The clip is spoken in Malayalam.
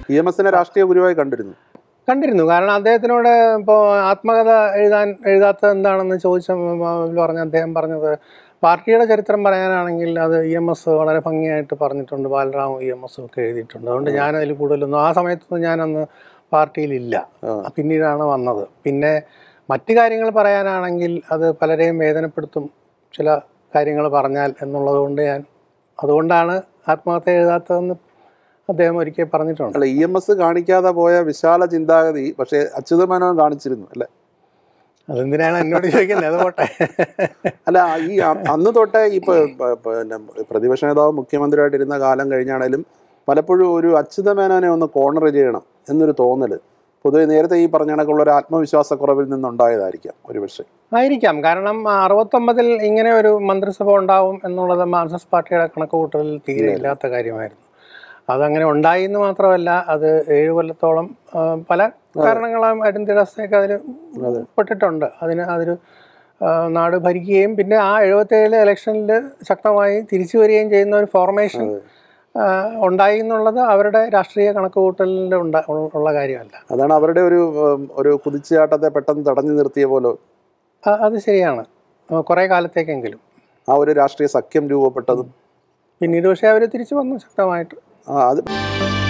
ഇ എം എസിനെ രാഷ്ട്രീയ ഗുരുവായി കണ്ടിരുന്നു കണ്ടിരുന്നു കാരണം അദ്ദേഹത്തിനോട് ഇപ്പോൾ ആത്മകഥ എഴുതാൻ എഴുതാത്തത് എന്താണെന്ന് ചോദിച്ച പറഞ്ഞ അദ്ദേഹം പറഞ്ഞത് പാർട്ടിയുടെ ചരിത്രം പറയാനാണെങ്കിൽ അത് ഇ എം എസ് വളരെ ഭംഗിയായിട്ട് പറഞ്ഞിട്ടുണ്ട് ബാലറാമും ഇ എം എസും ഒക്കെ എഴുതിയിട്ടുണ്ട് അതുകൊണ്ട് ഞാനതിൽ കൂടുതലൊന്നും ആ സമയത്തൊന്നും ഞാനന്ന് പാർട്ടിയിലില്ല ആ. പിന്നീടാണ് വന്നത് പിന്നെ മറ്റു കാര്യങ്ങൾ പറയാനാണെങ്കിൽ അത് പലരെയും വേദനപ്പെടുത്തും ചില കാര്യങ്ങൾ പറഞ്ഞാൽ എന്നുള്ളത് കൊണ്ട് ഞാൻ അതുകൊണ്ടാണ് ആത്മഹത്യ എഴുതാത്തതെന്ന് അദ്ദേഹം ഒരിക്കൽ പറഞ്ഞിട്ടുണ്ട് അല്ല ഇ എം എസ് കാണിക്കാതെ പോയ വിശാല ചിന്താഗതി പക്ഷേ അച്യുതമേനോൻ കാണിച്ചിരുന്നു അല്ലെ അതെന്തിനാണ് എന്നോട് ചോദിക്കുന്നത് അത് പോട്ടെ അല്ല ഈ അ- അന്ന് തൊട്ടേ ഇപ്പൊ പ- പിന്നെ പ്രതിപക്ഷ നേതാവ് മുഖ്യമന്ത്രിയായിട്ടിരുന്ന കാലം കഴിഞ്ഞാണേലും പലപ്പോഴും ഒരു അച്യുതമേനോനെ ഒന്ന് കോർണർ ചെയ്യണം എന്നൊരു തോന്നല് പൊതുവെ നേരത്തെ ഈ പറഞ്ഞ കണക്കുള്ള ഒരു ആത്മവിശ്വാസക്കുറവിൽ നിന്നുണ്ടായതായിരിക്കാം ഒരുപക്ഷെ ആയിരിക്കാം കാരണം അറുപത്തൊമ്പതിൽ ഇങ്ങനെ ഒരു മന്ത്രിസഭ ഉണ്ടാവും എന്നുള്ളത് മാർക്സിസ്റ്റ് പാർട്ടിയുടെ കണക്കുകൂട്ടലിൽ തീരെ ഇല്ലാത്ത കാര്യമായിരുന്നു അതങ്ങനെ ഉണ്ടായി എന്ന് മാത്രമല്ല അത് ഏഴ് കൊല്ലത്തോളം ആ, പല കാരണങ്ങളും അടിയന്തരാവസ്ഥയൊക്കെ അതിൽ പെട്ടിട്ടുണ്ട് അതിന് അതൊരു ആ, നാട് ഭരിക്കുകയും പിന്നെ ആ എഴുപത്തേഴിലെ ഇലക്ഷനിൽ ശക്തമായി തിരിച്ചു വരികയും ചെയ്യുന്ന ഒരു ഫോർമേഷൻ ആ, ഉണ്ടായി എന്നുള്ളത് അവരുടെ രാഷ്ട്രീയ കണക്കുകൂട്ടലിൽ ഉണ്ട ഉള്ള കാര്യമല്ല അതാണ് അവരുടെ ഒരു ഉം, ഒരു കുതിച്ചുചാട്ടത്തെ പെട്ടെന്ന് തടഞ്ഞു നിർത്തിയ പോലെ ആ, അത് ശരിയാണ് ആ, കുറേ കാലത്തേക്കെങ്കിലും ആ ഒരു രാഷ്ട്രീയ സഖ്യം രൂപപ്പെട്ടതും പിന്നീട് പക്ഷേ അവർ തിരിച്ചു വന്നു ശക്തമായിട്ട് ആ അത്